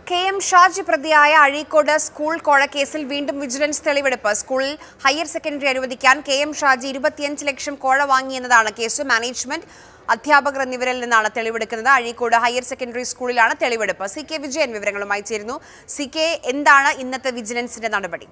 K M Shaji പ്രതിയായ Azhikode school കോഴക്കേസിൽ വീണ്ടും vigilance തെളിവെടുപ്പ് സ്കൂളിൽ ഹയർ സെക്കൻഡറി അനുവദിക്കാൻ കെ എം ഷാജി ഇരുപത്തിയഞ്ച് ലക്ഷം കോഴ വാങ്ങിയെന്നതാണ് കേസ് മാനേജ്മെന്റ് അധ്യാപകർ എന്നിവരിൽ നിന്നാണ് തെളിവെടുക്കുന്നത് അഴീക്കോട് ഹയർ സെക്കൻഡറി സ്കൂളിലാണ് തെളിവെടുപ്പ് സി കെ വിജയൻ വിവരങ്ങളുമായി ചേരുന്നു സി കെ എന്താണ് ഇന്നത്തെ വിജിലൻസിന്റെ നടപടി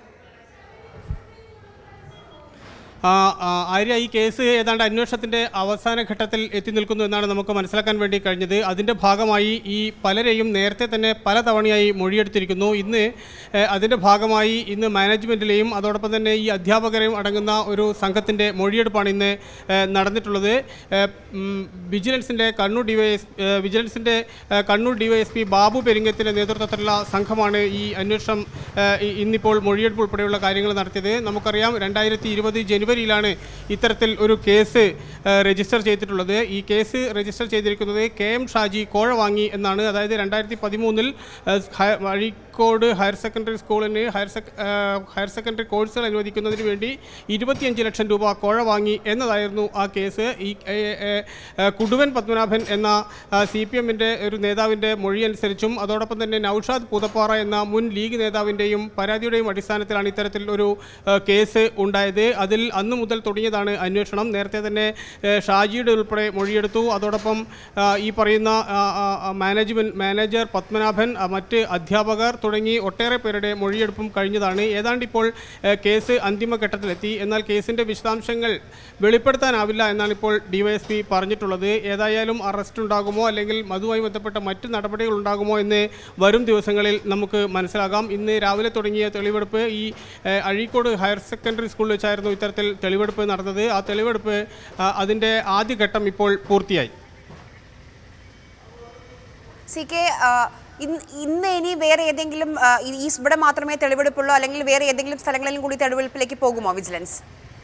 ആ, ആ, ആര്യ ഈ കേസ് ഏതാണ്ട് അന്വേഷണത്തിന്റെ അവസാന ഘട്ടത്തിൽ എത്തി നിൽക്കുന്നു എന്നാണ് നമുക്ക് മനസ്സിലാക്കാൻ വേണ്ടി കഴിഞ്ഞത് അതിന്റെ ഭാഗമായി ഈ പലരെയും നേരത്തെ തന്നെ പലതവണയായി മൊഴിയെടുത്തിരിക്കുന്നു ഇന്ന് ഏഹ്, അതിന്റെ ഭാഗമായി ഇന്ന് മാനേജ്മെന്റിലെയും അതോടൊപ്പം തന്നെ ഈ അധ്യാപകരെയും അടങ്ങുന്ന ഒരു സംഘത്തിന്റെ മൊഴിയെടുപ്പാണ് ഇന്ന് ഏഹ്, നടന്നിട്ടുള്ളത് ഏഹ്, ഉം, വിജിലൻസിന്റെ കണ്ണൂർ ഡിവൈഎസ് ഏഹ്, വിജിലൻസിന്റെ ഏഹ്, കണ്ണൂർ ഡിവൈഎസ്പി ബാബു പെരിങ്ങത്തിന്റെ നേതൃത്വത്തിലുള്ള സംഘമാണ് ഈ അന്വേഷണം ഏഹ്, ഇ- ഇന്നിപ്പോൾ മൊഴിയെടുപ്പ് ഉൾപ്പെടെയുള്ള കാര്യങ്ങൾ നടത്തിയത് നമുക്കറിയാം രണ്ടായിരത്തി ഇരുപത് ജനുവരിയിലാണ് ഇത്തരത്തിൽ ഒരു കേസ് ഏഹ്, രജിസ്റ്റർ ചെയ്തിട്ടുള്ളത് ഈ കേസ് രജിസ്റ്റർ ചെയ്തിരിക്കുന്നത് കെ എം ഷാജി കോഴ വാങ്ങി എന്നാണ് അതായത് രണ്ടായിരത്തി പതിമൂന്നിൽ അഴീക്കോട് ഹയർ സെക്കൻഡറി സ്കൂളിന് ഹയർ സെക് ഏഹ്, ഹയർ സെക്കൻഡറി കോഴ്സുകൾ അനുവദിക്കുന്നതിന് വേണ്ടി ഇരുപത്തിയഞ്ച് ലക്ഷം രൂപ കോഴ വാങ്ങി എന്നതായിരുന്നു ആ കേസ് ഈ ഏഹ്, ഏഹ്, ഏഹ്, കുടുവൻ പത്മനാഭൻ എന്ന സി പി എമ്മിൻ്റെ ഒരു നേതാവിൻ്റെ മൊഴി അനുസരിച്ചും അതോടൊപ്പം തന്നെ നൌഷാദ് പൂതപ്പാറ എന്ന മുൻ ലീഗ് നേതാവിൻ്റെയും പരാതിയുടെയും അടിസ്ഥാനത്തിലാണ് ഇത്തരത്തിൽ ഒരു ഏഹ്, കേസ് ഉണ്ടായത് അതിൽ അന്ന് മുതൽ തുടങ്ങിയതാണ് അന്വേഷണം നേരത്തെ തന്നെ ഏഹ്, ഷാജിയുടെ ഉൾപ്പെടെ മൊഴിയെടുത്തു അതോടൊപ്പം ആ, ഈ പറയുന്ന ആ, ആ, ആ, മാനേജ്മെൻറ്റ് മാനേജർ പത്മനാഭൻ ആ, മറ്റ് അധ്യാപകർ തുടങ്ങി ഒട്ടേറെ പേരുടെ മൊഴിയെടുപ്പും കഴിഞ്ഞതാണ് ഏതാണ്ട് ഇപ്പോൾ ഏഹ്, കേസ് അന്തിമഘട്ടത്തിലെത്തി എന്നാൽ കേസിൻ്റെ വിശദാംശങ്ങൾ വെളിപ്പെടുത്താനാവില്ല എന്നാണ് ഇപ്പോൾ ഡിവൈഎസ്പി പറഞ്ഞിട്ടുള്ളത് ഏതായാലും അറസ്റ്റ് ഉണ്ടാകുമോ അല്ലെങ്കിൽ അതുമായി ബന്ധപ്പെട്ട മറ്റ് നടപടികൾ ഉണ്ടാകുമോ എന്ന് വരും ദിവസങ്ങളിൽ നമുക്ക് മനസ്സിലാകാം ഇന്ന് രാവിലെ തുടങ്ങിയ തെളിവെടുപ്പ് ഈ ഏഹ്, അഴീക്കോട് ഹയർ സെക്കൻഡറി സ്കൂളിൽ വെച്ചായിരുന്നു ഇത്തരത്തിൽ തെളിവെടുപ്പ് നടന്നത് ആ തെളിവെടുപ്പ് ആ, അതിൻ്റെ ആദ്യഘട്ടം ഇപ്പോൾ പൂർത്തിയായി സി കെ ആ, ഇന്ന് ഇന്ന് ഇനി വേറെ ഏതെങ്കിലും ആ, ഈ ഈ ഇവിടെ മാത്രമേ തെളിവെടുപ്പുള്ളൂ അല്ലെങ്കിൽ വേറെ ഏതെങ്കിലും സ്ഥലങ്ങളിലും കൂടി തെളിവെടുപ്പിലേക്ക് പോകുമോ വിജിലൻസ്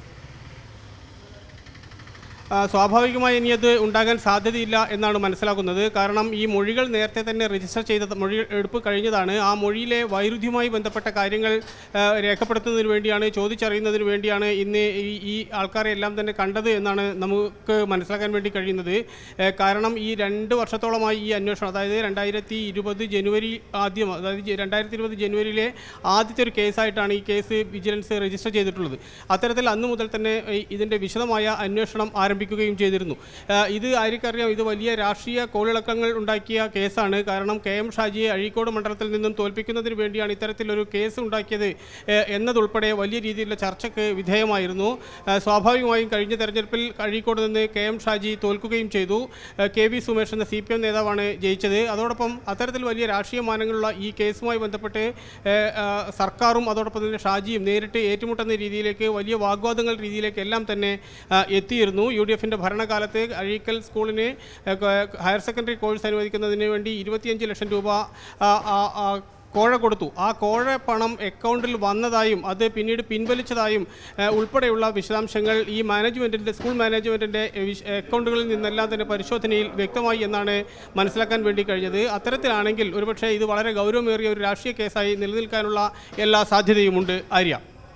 ആ, സ്വാഭാവികമായി ഇനി അത് ഉണ്ടാകാൻ സാധ്യതയില്ല എന്നാണ് മനസ്സിലാക്കുന്നത് കാരണം ഈ മൊഴികൾ നേരത്തെ തന്നെ രജിസ്റ്റർ ചെയ്ത മൊഴി എടുപ്പ് കഴിഞ്ഞതാണ് ആ മൊഴിയിലെ വൈരുദ്ധ്യവുമായി ബന്ധപ്പെട്ട കാര്യങ്ങൾ ആ, രേഖപ്പെടുത്തുന്നതിന് വേണ്ടിയാണ് ചോദിച്ചറിയുന്നതിന് വേണ്ടിയാണ് ഇന്ന് ഈ ഈ ആൾക്കാരെ എല്ലാം തന്നെ കണ്ടത് എന്നാണ് നമുക്ക് മനസ്സിലാക്കാൻ വേണ്ടി കഴിയുന്നത് ഏ, കാരണം ഈ രണ്ട് വർഷത്തോളമായി ഈ അന്വേഷണം അതായത് രണ്ടായിരത്തി ഇരുപത് ജനുവരി ആദ്യം അതായത് രണ്ടായിരത്തി ഇരുപത് ജനുവരിയിലെ ആദ്യത്തെ ഒരു കേസായിട്ടാണ് ഈ കേസ് വിജിലൻസ് രജിസ്റ്റർ ചെയ്തിട്ടുള്ളത് അത്തരത്തിൽ അന്ന് മുതൽ തന്നെ ഈ ഇതിൻ്റെ വിശദമായ അന്വേഷണം ആരംഭിക്കുകയും ചെയ്തിരുന്നു ആ, ഇത് ആർക്കറിയാം ഇത് വലിയ രാഷ്ട്രീയ കോളിളക്കങ്ങൾ ഉണ്ടാക്കിയ കേസാണ് കാരണം കെ എം ഷാജിയെ അഴീക്കോട് മണ്ഡലത്തിൽ നിന്നും തോൽപ്പിക്കുന്നതിന് വേണ്ടിയാണ് ഇത്തരത്തിലൊരു കേസ് ഉണ്ടാക്കിയത് ഏ, എന്നതുൾപ്പെടെ വലിയ രീതിയിലുള്ള ചർച്ചയ്ക്ക് വിധേയമായിരുന്നു ആ, സ്വാഭാവികമായും കഴിഞ്ഞ തെരഞ്ഞെടുപ്പിൽ അഴീക്കോട് നിന്ന് കെ എം ഷാജി തോൽക്കുകയും ചെയ്തു ആ, കെ വി സുമേഷ് എന്ന സി പി എം നേതാവാണ് ജയിച്ചത് അതോടൊപ്പം അത്തരത്തിൽ വലിയ രാഷ്ട്രീയ മാനങ്ങളുള്ള ഈ കേസുമായി ബന്ധപ്പെട്ട് ഏ, ആ, സർക്കാരും അതോടൊപ്പം തന്നെ ഷാജിയും നേരിട്ട് ഏറ്റുമുട്ടുന്ന രീതിയിലേക്ക് വലിയ വാഗ്വാദങ്ങൾ രീതിയിലേക്ക് എല്ലാം തന്നെ ആ, എത്തിയിരുന്നു യു ഡി എഫിൻ്റെ ഭരണകാലത്ത് അഴീക്കൽ സ്കൂളിന് ഏ, ക- ഹയർ സെക്കൻഡറി കോഴ്സ് അനുവദിക്കുന്നതിന് വേണ്ടി ഇരുപത്തിയഞ്ച് ലക്ഷം രൂപ ആ, ആ, ആ, കോഴ കൊടുത്തു ആ കോഴ പണം അക്കൗണ്ടിൽ വന്നതായും അത് പിന്നീട് പിൻവലിച്ചതായും ഏഹ്, ഉൾപ്പെടെയുള്ള വിശദാംശങ്ങൾ ഈ മാനേജ്മെൻറ്റിൻ്റെ സ്കൂൾ മാനേജ്മെൻറ്റിൻ്റെ അക്കൗണ്ടുകളിൽ നിന്നെല്ലാം തന്നെ പരിശോധനയിൽ വ്യക്തമായി എന്നാണ് മനസ്സിലാക്കാൻ വേണ്ടി കഴിഞ്ഞത് അത്തരത്തിലാണെങ്കിൽ ഒരുപക്ഷെ ഇത് വളരെ ഗൗരവമേറിയ ഒരു രാഷ്ട്രീയ കേസായി നിലനിൽക്കാനുള്ള എല്ലാ സാധ്യതയുമുണ്ട് Arya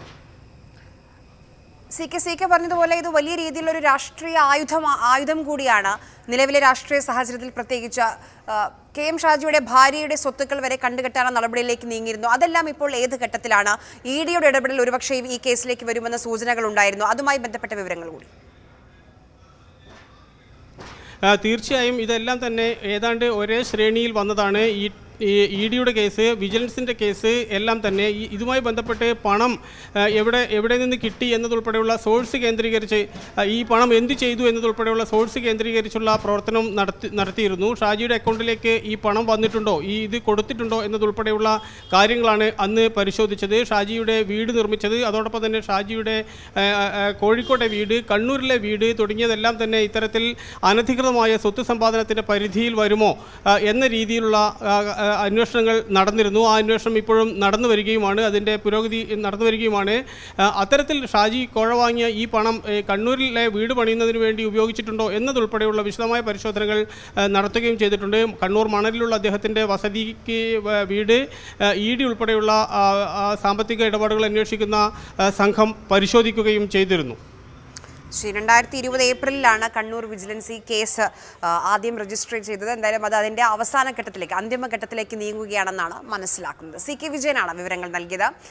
C K C K പറഞ്ഞതുപോലെ ഇത് വലിയ രീതിയിലുള്ള ഒരു രാഷ്ട്രീയ ആയുധം ആയുധം കൂടിയാണ് നിലവിലെ രാഷ്ട്രീയ സാഹചര്യത്തിൽ പ്രത്യേകിച്ച് ആ, കെ എം ഷാജിയുടെ ഭാര്യയുടെ സ്വത്തുക്കൾ വരെ കണ്ടുകെട്ടാനുള്ള നടപടിയിലേക്ക് നീങ്ങിയിരുന്നു അതെല്ലാം ഇപ്പോൾ ഏത് ഘട്ടത്തിലാണ് ഇ ഡിയുടെ ഇടപെടൽ ഒരുപക്ഷേ ഈ കേസിലേക്ക് വരുമെന്ന സൂചനകൾ ഉണ്ടായിരുന്നു അതുമായി ബന്ധപ്പെട്ട വിവരങ്ങൾ കൂടി ആ, തീർച്ചയായും ഇതെല്ലാം തന്നെ ഏതാണ്ട് ഒരേ ശ്രേണിയിൽ വന്നതാണ് ഈ ഇ ഡിയുടെ കേസ് വിജിലൻസിൻ്റെ കേസ് എല്ലാം തന്നെ ഈ ഇതുമായി ബന്ധപ്പെട്ട് പണം ആ, എവിടെ എവിടെ നിന്ന് കിട്ടി എന്നതുൾപ്പെടെയുള്ള സോഴ്സ് കേന്ദ്രീകരിച്ച് ആ, ഈ പണം എന്ത് ചെയ്തു എന്നതുൾപ്പെടെയുള്ള സോഴ്സ് കേന്ദ്രീകരിച്ചുള്ള പ്രവർത്തനം നടത്തി നടത്തിയിരുന്നു ഷാജിയുടെ അക്കൗണ്ടിലേക്ക് ഈ പണം വന്നിട്ടുണ്ടോ ഈ ഇത് കൊടുത്തിട്ടുണ്ടോ എന്നതുൾപ്പെടെയുള്ള കാര്യങ്ങളാണ് അന്ന് പരിശോധിച്ചത് ഷാജിയുടെ വീട് നിർമ്മിച്ചത് അതോടൊപ്പം തന്നെ ഷാജിയുടെ ആ, ആ, കോഴിക്കോട്ടെ വീട് കണ്ണൂരിലെ വീട് തുടങ്ങിയതെല്ലാം തന്നെ ഇത്തരത്തിൽ അനധികൃതമായ സ്വത്ത് സമ്പാദനത്തിൻ്റെ പരിധിയിൽ വരുമോ ആ, എന്ന രീതിയിലുള്ള ആ, ആ, അന്വേഷണങ്ങൾ നടന്നിരുന്നു ആ അന്വേഷണം ഇപ്പോഴും നടന്നു വരികയുമാണ് അതിൻ്റെ പുരോഗതി നടന്നു വരികയുമാണ് ആ, അത്തരത്തിൽ ഷാജി കോഴ വാങ്ങിയ ഈ പണം ഏ, കണ്ണൂരിലെ വീട് പണിയുന്നതിന് വേണ്ടി ഉപയോഗിച്ചിട്ടുണ്ടോ എന്നതുൾപ്പെടെയുള്ള വിശദമായ പരിശോധനകൾ ആ, നടത്തുകയും ചെയ്തിട്ടുണ്ട് കണ്ണൂർ മണലിലുള്ള അദ്ദേഹത്തിൻ്റെ വസതിക്ക് വ- വീട് ഇ ഡി ഉൾപ്പെടെയുള്ള ആ, ആ, സാമ്പത്തിക ഇടപാടുകൾ അന്വേഷിക്കുന്ന ആ, സംഘം പരിശോധിക്കുകയും ചെയ്തിരുന്നു ശരി രണ്ടായിരത്തി ഇരുപത് ഏപ്രിലിലാണ് കണ്ണൂർ വിജിലൻസ് ഈ കേസ് ആ, ആദ്യം രജിസ്റ്റർ ചെയ്തത് എന്തായാലും അത് അതിന്റെ അവസാന ഘട്ടത്തിലേക്ക് അന്തിമ ഘട്ടത്തിലേക്ക് നീങ്ങുകയാണെന്നാണ് മനസ്സിലാക്കുന്നത് സി കെ വിജയനാണ് വിവരങ്ങൾ നൽകിയത്